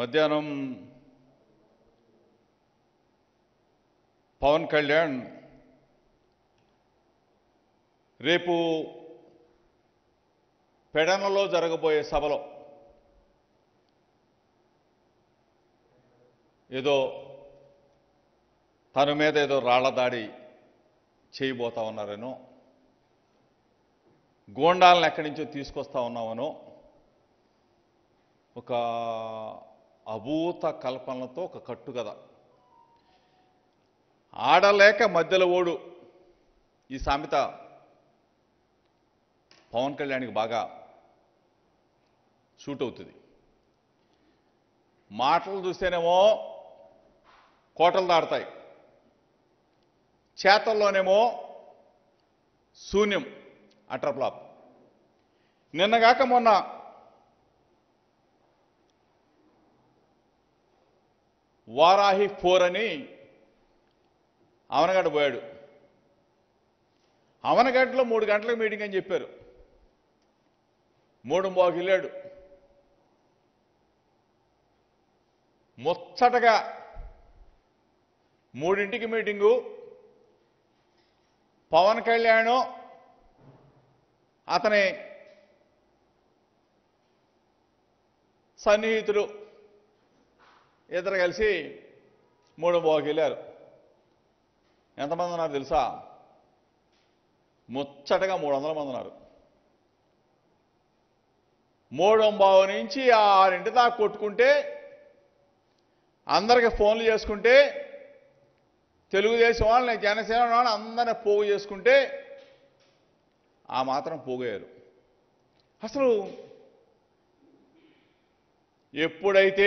మధ్యాహ్నం పవన్ కళ్యాణ్ రేపు పెడనలో జరగబోయే సభలో ఏదో తన మీద ఏదో రాళ్ల దాడి చేయబోతా ఉన్నారేనో గోండాలను ఎక్కడి నుంచో తీసుకొస్తా ఉన్నామనో ఒక అభూత కల్పనలతో ఒక కట్టుకథ ఆడలేక మధ్యలో ఓడు ఈ సామెత పవన్ కళ్యాణ్కి బాగా సూట్ అవుతుంది మాటలు చూస్తేనేమో కోటలు దాడతాయి చేతల్లోనేమో శూన్యం అట్రప్లాప్ నిన్నగాక మొన్న వారాహి ఫోర్ అని అవనగడ్డ పోయాడు అవనగడ్డలో మూడు గంటలకు మీటింగ్ అని చెప్పారు మూడు బాగు వెళ్ళాడు ముచ్చటగా మూడింటికి మీటింగు పవన్ కళ్యాణ్ అతని సన్నిహితుడు ఇద్దరు కలిసి మూడు బాగుకి వెళ్ళారు ఎంతమంది ఉన్నారు తెలుసా ముచ్చటగా మూడు వందల మంది ఉన్నారు మూడు బావు నుంచి ఆరింటి దాకా కొట్టుకుంటే అందరికి ఫోన్లు చేసుకుంటే తెలుగుదేశం వాళ్ళని జనసేన వాళ్ళని అందరిని పోగు చేసుకుంటే ఆ మాత్రం పోగయ్యారు అసలు ఎప్పుడైతే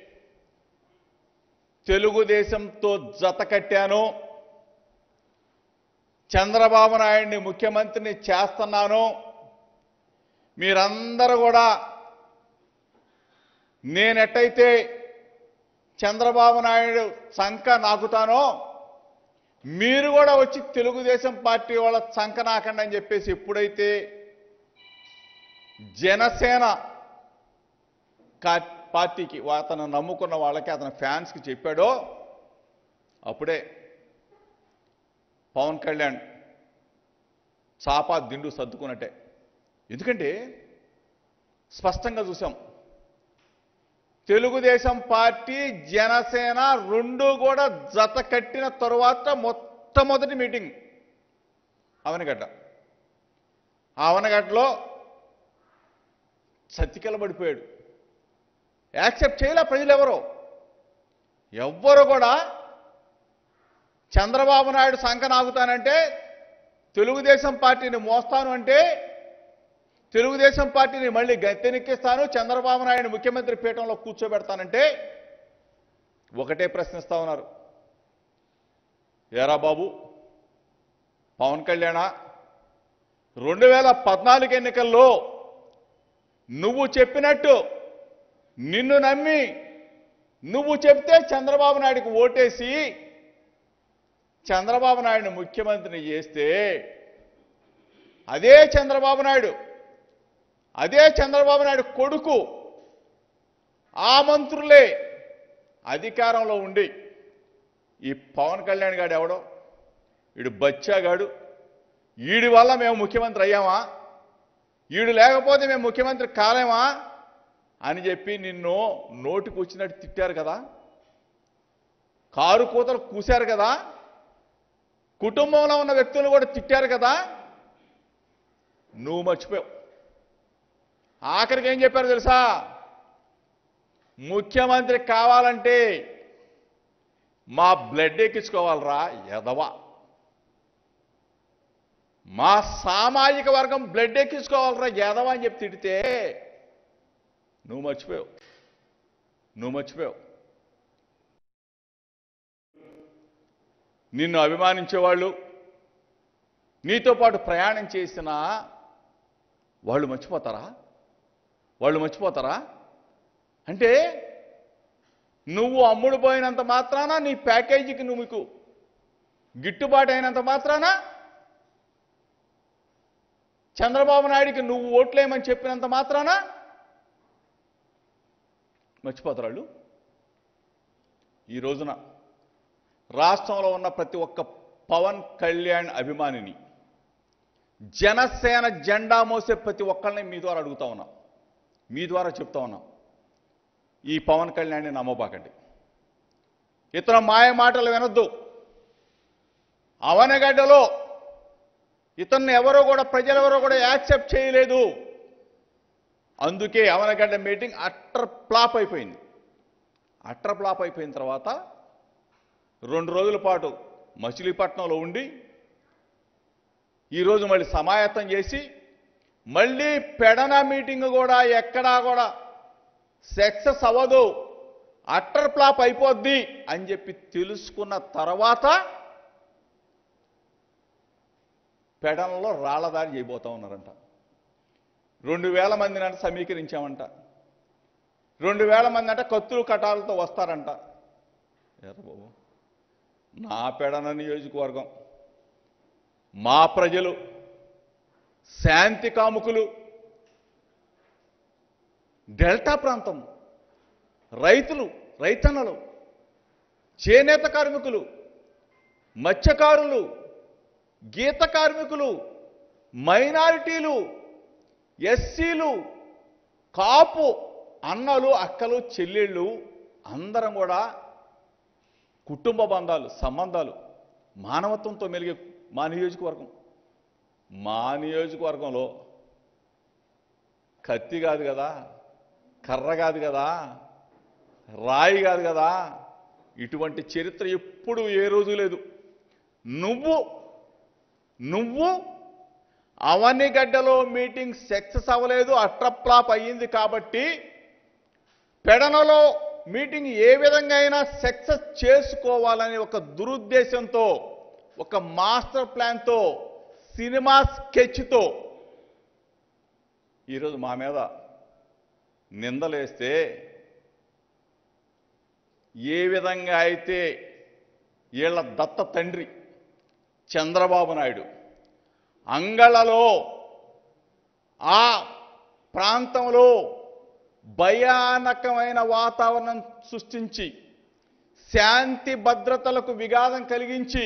తెలుగుదేశంతో జత కట్టానో చంద్రబాబు నాయుడిని ముఖ్యమంత్రిని చేస్తున్నాను మీరందరూ కూడా నేనెట్టయితే చంద్రబాబు నాయుడు చంక నాకుతానో మీరు కూడా వచ్చి తెలుగుదేశం పార్టీ వాళ్ళ చంక నాకండి అని చెప్పేసి ఎప్పుడైతే జనసేన కా- పార్టీకి అతను నమ్ముకున్న వాళ్ళకి అతని ఫ్యాన్స్కి చెప్పాడో అప్పుడే పవన్ కళ్యాణ్ చాపా దిండు సర్దుకున్నట్టే ఎందుకంటే స్పష్టంగా చూసాం తెలుగుదేశం పార్టీ జనసేన రెండు కూడా జత కట్టిన తరువాత మొట్టమొదటి మీటింగ్ అవనగడ్డ ఆ అవనగడ్డలో సత్తికెలబడిపోయాడు యాక్సెప్ట్ చేయలే ప్రజలు ఎవరు ఎవ్వరు కూడా చంద్రబాబు నాయుడు సంఖ నాగుతానంటే తెలుగుదేశం పార్టీని మోస్తాను అంటే తెలుగుదేశం పార్టీని మళ్ళీ గత్తెనెక్కిస్తాను చంద్రబాబు నాయుడు ముఖ్యమంత్రి పీఠంలో కూర్చోబెడతానంటే ఒకటే ప్రశ్నిస్తా ఉన్నారు ఏరా బాబు పవన్ కళ్యాణ రెండు వేల పద్నాలుగు ఎన్నికల్లో నువ్వు చెప్పినట్టు నిన్ను నమ్మి నువ్వు చెప్తే చంద్రబాబు నాయుడుకి ఓటేసి చంద్రబాబు నాయుడిని ముఖ్యమంత్రిని చేస్తే అదే చంద్రబాబు నాయుడు అదే చంద్రబాబు నాయుడు కొడుకు ఆ మంత్రులే అధికారంలో ఉండి ఈ పవన్ కళ్యాణ్ గాడు ఎవడో వీడు బచ్చాగాడు వీడి వల్ల మేము ముఖ్యమంత్రి అయ్యామా వీడు లేకపోతే మేము ముఖ్యమంత్రి కాలేమా అని చెప్పి నిన్ను నోటికి వచ్చినట్టు తిట్టారు కదా కారు కూతలు కూశారు కదా కుటుంబంలో ఉన్న వ్యక్తులు కూడా తిట్టారు కదా నువ్వు మర్చిపోయావు ఆఖరికి ఏం చెప్పారు తెలుసా ముఖ్యమంత్రి కావాలంటే మా బ్లడ్ ఎక్కించుకోవాలరా ఎదవా మా సామాజిక వర్గం బ్లడ్ ఎక్కించుకోవాలరా ఎదవా అని చెప్పి తిడితే నువ్వు మర్చిపోయావు నువ్వు మర్చిపోయావు నిన్ను అభిమానించేవాళ్ళు నీతో పాటు ప్రయాణం చేసిన వాళ్ళు మర్చిపోతారా వాళ్ళు మర్చిపోతారా అంటే నువ్వు అమ్ముడు పోయినంత మాత్రాన నీ ప్యాకేజీకి నువ్వు మీకు గిట్టుబాటు అయినంత మాత్రాన చంద్రబాబు నాయుడికి నువ్వు ఓట్లేయమని చెప్పినంత మాత్రాన మర్చిపోతారు వాళ్ళు ఈ రోజున రాష్ట్రంలో ఉన్న ప్రతి ఒక్క పవన్ కళ్యాణ్ అభిమానిని జనసేన జెండా మోసే ప్రతి ఒక్కరిని మీ ద్వారా అడుగుతా ఉన్నా మీ ద్వారా చెప్తా ఉన్నా ఈ పవన్ కళ్యాణ్ని నమ్మబాకండి ఇతర మాయ మాటలు వినొద్దు అవనగడ్డలో ఇతన్ని ఎవరో కూడా ప్రజలెవరో కూడా యాక్సెప్ట్ చేయలేదు అందుకే అవనగడ్డ మీటింగ్ అట్టర్ ఫ్లాప్ అయిపోయింది అట్టర్ ఫ్లాప్ అయిపోయిన తర్వాత రెండు రోజుల పాటు మచిలీపట్నంలో ఉండి ఈరోజు మళ్ళీ సమాయత్తం చేసి మళ్ళీ పెడన మీటింగ్ కూడా ఎక్కడా కూడా సక్సెస్ అవ్వదు అట్టర్ ఫ్లాప్ అయిపోద్ది అని చెప్పి తెలుసుకున్న తర్వాత పెడనలో రాళ్లదారి చేయబోతా ఉన్నారంట రెండు వేల మందిని అంటే సమీకరించామంట రెండు వేల మంది అంటే కత్తులు కటాలతో వస్తారంట ఎర్ర బాబు నా పెడన నియోజకవర్గం మా ప్రజలు శాంతి కాముకులు డెల్టా ప్రాంతం రైతులు రైతన్నలు చేనేత కార్మికులు మత్స్యకారులు గీత కార్మికులు మైనారిటీలు ఎస్సీలు కాపు అన్నలు అక్కలు చెల్లెళ్ళు అందరం కూడా కుటుంబ బంధాలు సంబంధాలు మానవత్వంతో మెలిగే మా నియోజకవర్గం మా నియోజకవర్గంలో కత్తి కాదు కదా కర్ర కాదు కదా రాయి కాదు కదా ఇటువంటి చరిత్ర ఎప్పుడు ఏ రోజు లేదు నువ్వు నువ్వు అవనిగడ్డలో మీటింగ్ సక్సెస్ అవ్వలేదు అట్రప్లాప్ అయ్యింది కాబట్టి పెడనలో మీటింగ్ ఏ విధంగా అయినా సక్సెస్ చేసుకోవాలని ఒక దురుద్దేశంతో ఒక మాస్టర్ ప్లాన్తో సినిమా స్కెచ్తో ఈరోజు మా మీద నిందలేస్తే ఏ విధంగా అయితే వీళ్ళ దత్త తండ్రి చంద్రబాబు నాయుడు అంగళలో ఆ ప్రాంతంలో భయానకమైన వాతావరణం సృష్టించి శాంతి భద్రతలకు విఘాతం కలిగించి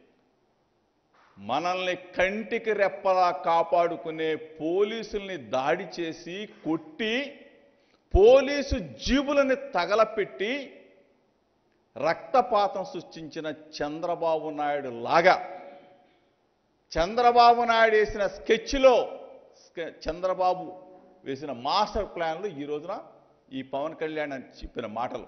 మనల్ని కంటికి రెప్పలా కాపాడుకునే పోలీసుల్ని దాడి చేసి కొట్టి పోలీసు జీబులని తగలపెట్టి రక్తపాతం సృష్టించిన చంద్రబాబు నాయుడు లాగా చంద్రబాబు నాయుడు వేసిన స్కెచ్లో స్కె- చంద్రబాబు వేసిన మాస్టర్ ప్లాన్లు ఈ రోజున ఈ పవన్ కళ్యాణ్ అని చెప్పిన మాటలు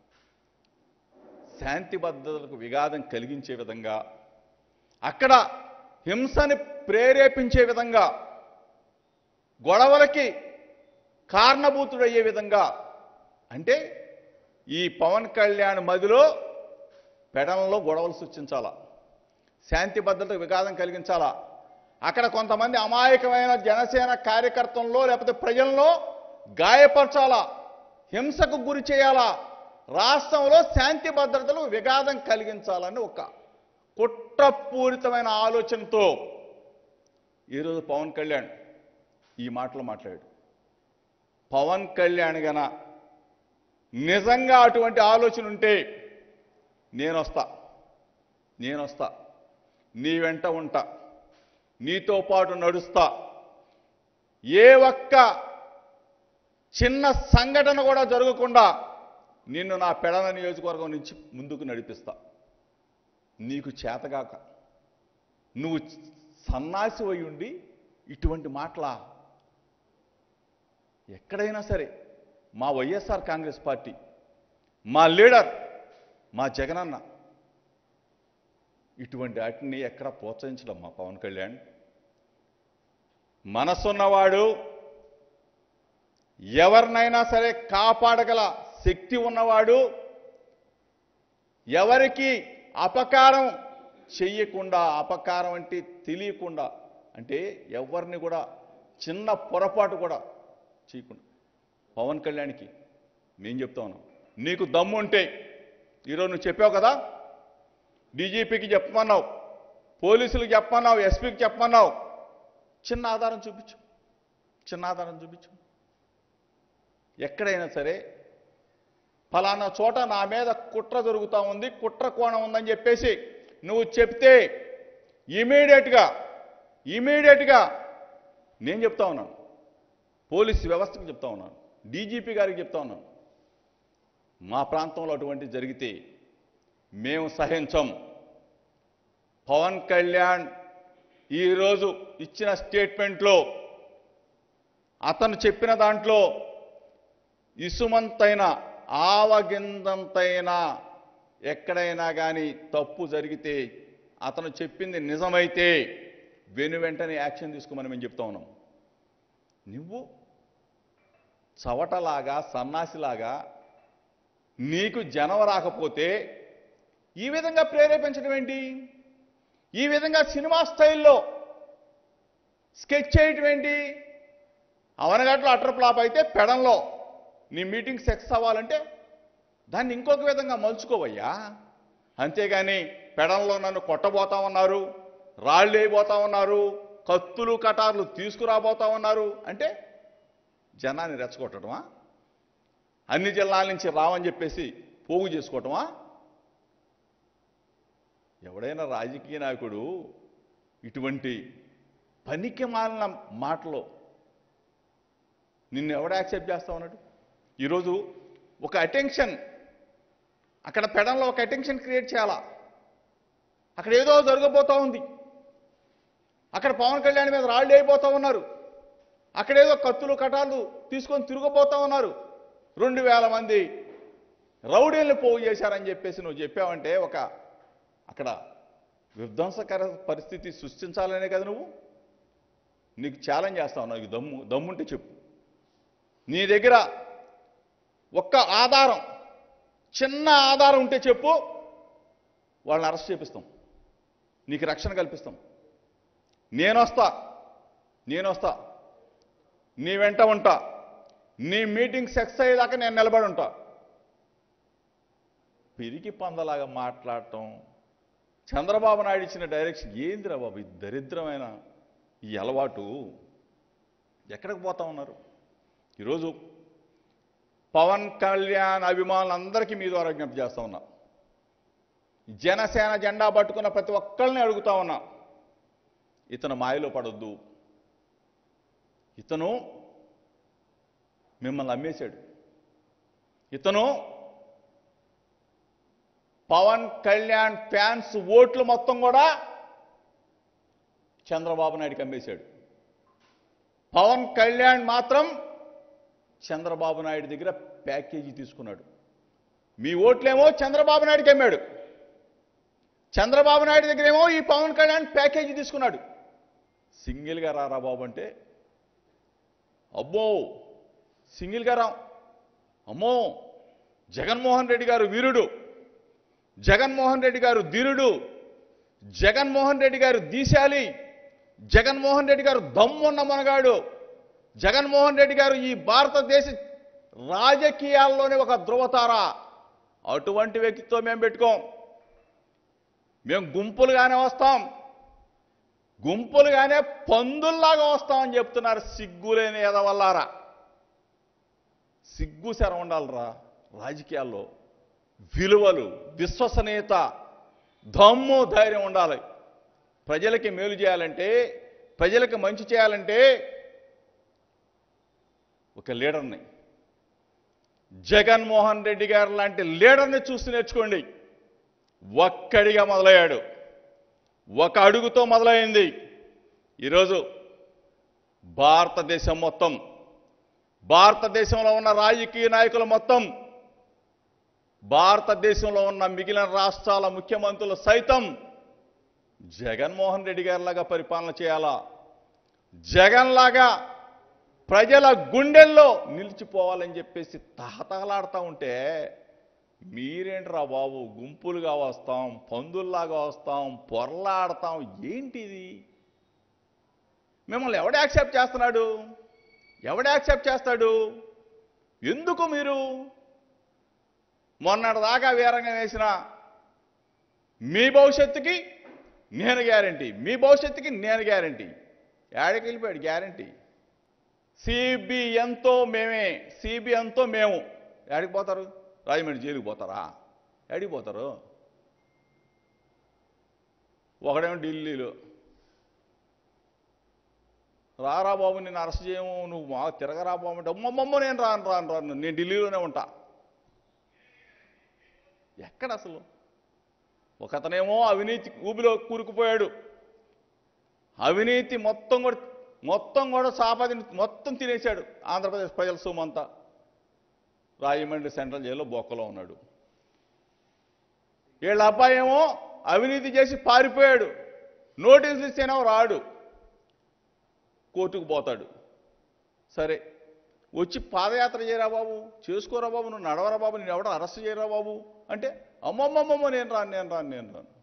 శాంతి భద్రతలకు విఘాతం కలిగించే విధంగా అక్కడ హింసని ప్రేరేపించే విధంగా గొడవలకి కారణభూతుడయ్యే విధంగా అంటే ఈ పవన్ కళ్యాణ్ మదిలో పెడలలో గొడవలు సృష్టించాలా శాంతి భద్రతకు విఘాతం కలిగించాలా అక్కడ కొంతమంది అమాయకమైన జనసేన కార్యకర్తల్లో లేకపోతే ప్రజల్లో గాయపరచాలా హింసకు గురి చేయాలా రాష్ట్రంలో శాంతి భద్రతలు విఘాతం కలిగించాలని ఒక కుట్రపూరితమైన ఆలోచనతో ఈరోజు పవన్ కళ్యాణ్ ఈ మాటలు మాట్లాడాడు పవన్ కళ్యాణ్ గన నిజంగా అటువంటి ఆలోచన ఉంటే నేను వస్తా నేను వస్తా నీ వెంట ఉంటా నీతో పాటు నడుస్తా ఏ ఒక్క చిన్న సంఘటన కూడా జరగకుండా నిన్ను నా పెడన నియోజకవర్గం నుంచి ముందుకు నడిపిస్తా నీకు చేతగాక నువ్వు సన్నాసి అయి ఉండి ఇటువంటి మాటలా ఎక్కడైనా సరే మా వైఎస్ఆర్ కాంగ్రెస్ పార్టీ మా లీడర్ మా జగనన్న ఇటువంటి వాటిని ఎక్కడ ప్రోత్సహించడం మా పవన్ కళ్యాణ్ మనసున్నవాడు ఎవరినైనా సరే కాపాడగల శక్తి ఉన్నవాడు ఎవరికి అపకారం చెయ్యకుండా అపకారం అంటే తెలియకుండా అంటే ఎవరిని కూడా చిన్న పొరపాటు కూడా చేయకుండా పవన్ కళ్యాణ్కి నేను చెప్తా ఉన్నాను నీకు దమ్ము ఉంటే ఈరోజు నువ్వు చెప్పావు కదా డీజీపీకి చెప్పమన్నావు పోలీసులకు చెప్పమన్నావు ఎస్పీకి చెప్పమన్నావు చిన్న ఆధారం చూపించు చిన్న ఆధారం చూపించు ఎక్కడైనా సరే ఫలానా చోట నా మీద కుట్ర జరుగుతూ ఉంది కుట్ర కోణం ఉందని చెప్పేసి నువ్వు చెప్తే ఇమీడియట్గా ఇమీడియట్గా నేను చెప్తా ఉన్నాను పోలీస్ వ్యవస్థకు చెప్తా ఉన్నాను డీజీపీ గారికి చెప్తా ఉన్నాను మా ప్రాంతంలో అటువంటి జరిగితే మేము సహించం పవన్ కళ్యాణ్ ఈరోజు ఇచ్చిన స్టేట్మెంట్లో అతను చెప్పిన దాంట్లో ఇసుమంతైన ఆవగిందంతైనా ఎక్కడైనా కానీ తప్పు జరిగితే అతను చెప్పింది నిజమైతే వెను వెంటనే యాక్షన్ తీసుకోమని మేము చెప్తా ఉన్నాం నువ్వు చవటలాగా సన్నాసిలాగా నీకు జనం రాకపోతే ఈ విధంగా ప్రేరేపించడం ఏంటి ఈ విధంగా సినిమా స్టైల్లో స్కెచ్ చేయటం ఏంటి అవనగట్లో అటర్ ఫ్లాప్ అయితే పెడంలో నీ మీటింగ్ సెక్స్ అవ్వాలంటే దాన్ని ఇంకొక విధంగా మలుచుకోవయ్యా అంతేగాని పెడంలో నన్ను కొట్టబోతా ఉన్నారు రాళ్ళు వేయబోతా ఉన్నారు కత్తులు కటార్లు తీసుకురాబోతా ఉన్నారు అంటే జనాన్ని రెచ్చగొట్టడమా అన్ని జిల్లాల నుంచి రావని చెప్పేసి పోగు చేసుకోవటమా ఎవడైనా రాజకీయ నాయకుడు ఇటువంటి పనికి మాలిన మాటలు నిన్ను ఎవడు యాక్సెప్ట్ చేస్తా ఉన్నాడు ఈరోజు ఒక అటెన్షన్ అక్కడ పెడంలో ఒక అటెన్షన్ క్రియేట్ చేయాలా అక్కడ ఏదో జరగబోతా ఉంది అక్కడ పవన్ కళ్యాణ్ మీద రాళ్ళు అయిపోతా ఉన్నారు అక్కడ ఏదో కత్తులు కటాలు తీసుకొని తిరగబోతా ఉన్నారు రెండు వేల మంది రౌడీల్ని పోగు చేశారని చెప్పేసి నువ్వు చెప్పావంటే ఒక అక్కడ విధ్వంసకర పరిస్థితి సృష్టించాలనే కదా నువ్వు నీకు ఛాలెంజ్ చేస్తావు నాకు దమ్ము దమ్ముంటే చెప్పు నీ దగ్గర ఒక్క ఆధారం చిన్న ఆధారం ఉంటే చెప్పు వాళ్ళని అరెస్ట్ చేపిస్తాం నీకు రక్షణ కల్పిస్తాం నేను వస్తా నేను వస్తా నీ వెంట ఉంటా నీ మీటింగ్ సెక్స్ అయ్యేదాకా నేను నిలబడి ఉంటా పిరికి పందలాగా మాట్లాడటం చంద్రబాబు నాయుడు ఇచ్చిన డైరెక్షన్ ఏందిరా బాబు ఈ దరిద్రమైన ఈ అలవాటు ఎక్కడికి పోతా ఉన్నారు ఈరోజు పవన్ కళ్యాణ్ అభిమానులందరికీ మీ ద్వారా విజ్ఞప్తి చేస్తా ఉన్నా జనసేన జెండా పట్టుకున్న ప్రతి ఒక్కరిని అడుగుతా ఉన్నా ఇతను మాయలో పడొద్దు ఇతను మిమ్మల్ని అమ్మేశాడు ఇతను పవన్ కళ్యాణ్ ఫ్యాన్స్ ఓట్లు మొత్తం కూడా చంద్రబాబు నాయుడుకి అమ్మేశాడు పవన్ కళ్యాణ్ మాత్రం చంద్రబాబు నాయుడు దగ్గర ప్యాకేజీ తీసుకున్నాడు మీ ఓట్లేమో చంద్రబాబు నాయుడుకి అమ్మాడు చంద్రబాబు నాయుడు దగ్గర ఏమో ఈ పవన్ కళ్యాణ్ ప్యాకేజీ తీసుకున్నాడు సింగిల్గా రారా బాబు అంటే అబ్బో సింగిల్గా రా అమ్మో జగన్మోహన్ రెడ్డి గారు వీరుడు జగన్మోహన్ రెడ్డి గారు ధీరుడు జగన్మోహన్ రెడ్డి గారు దీశాలి జగన్మోహన్ రెడ్డి గారు దమ్మున్న మనగాడు జగన్మోహన్ రెడ్డి గారు ఈ భారతదేశ రాజకీయాల్లోనే ఒక ధృవతార అటువంటి వ్యక్తితో మేము పెట్టుకోం మేము గుంపులుగానే వస్తాం గుంపులుగానే పందుల్లాగా వస్తామని చెప్తున్నారు సిగ్గులేని ఎదవల్లారా సిగ్గు శర ఉండాలిరా రాజకీయాల్లో విలువలు విశ్వసనీయత దమ్ము ధైర్యం ఉండాలి ప్రజలకి మేలు చేయాలంటే ప్రజలకు మంచి చేయాలంటే ఒక లీడర్ని జగన్మోహన్ రెడ్డి గారు లాంటి లీడర్ని చూసి నేర్చుకోండి ఒక్కడిగా మొదలయ్యాడు ఒక అడుగుతో మొదలైంది ఈరోజు భారతదేశం మొత్తం భారతదేశంలో ఉన్న రాజకీయ నాయకులు మొత్తం భారతదేశంలో ఉన్న మిగిలిన రాష్ట్రాల ముఖ్యమంత్రులు సైతం జగన్మోహన్ రెడ్డి గారిలాగా పరిపాలన చేయాలా జగన్ లాగా ప్రజల గుండెల్లో నిలిచిపోవాలని చెప్పేసి తహతహలాడుతూ ఉంటే మీరేంట్రా బాబు గుంపులుగా వస్తాం పందుల్లాగా వస్తాం పొరలాడతాం ఏంటిది మిమ్మల్ని ఎవడు యాక్సెప్ట్ చేస్తున్నాడు ఎవడు యాక్సెప్ట్ చేస్తాడు ఎందుకు మీరు మొన్నటిదాకా వీరంగా వేసిన మీ భవిష్యత్తుకి నేను గ్యారంటీ మీ భవిష్యత్తుకి నేను గ్యారంటీ ఏడకి వెళ్ళిపోయాడు గ్యారంటీ సిబిఎన్తో మేమే సిబిఎన్తో మేము ఏడికి పోతారు రాజమండ్రి జైలుకి పోతారా ఎడికి పోతారు ఒకడేమో ఢిల్లీలో రారా బాబు నేను అరెస్ట్ చేయము నువ్వు మా తిరగరా బాబు అంటే అమ్మమ్మమ్మ నేను రాను రాను రాను నేను ఢిల్లీలోనే ఉంటా ఎక్కడ అసలు ఒకతనేమో అవినీతి ఊబిలో కూరుకుపోయాడు అవినీతి మొత్తం కూడా మొత్తం కూడా సాపదిని మొత్తం తినేశాడు ఆంధ్రప్రదేశ్ ప్రజల సొమ్మంతా రాజమండ్రి సెంట్రల్ జైల్లో బొక్కలో ఉన్నాడు వీళ్ళ అబ్బాయి ఏమో అవినీతి చేసి పారిపోయాడు నోటీసులు ఇస్తేనేమో రాడు కోర్టుకు పోతాడు సరే వచ్చి పాదయాత్ర చేయరా బాబు చేసుకోరా బాబు నువ్వు నడవరా బాబు నేను ఎవడో అరెస్ట్ చేయరా బాబు అంటే అమ్మమ్మమ్మమ్మ నేను రాను నేను రాను నేను రాను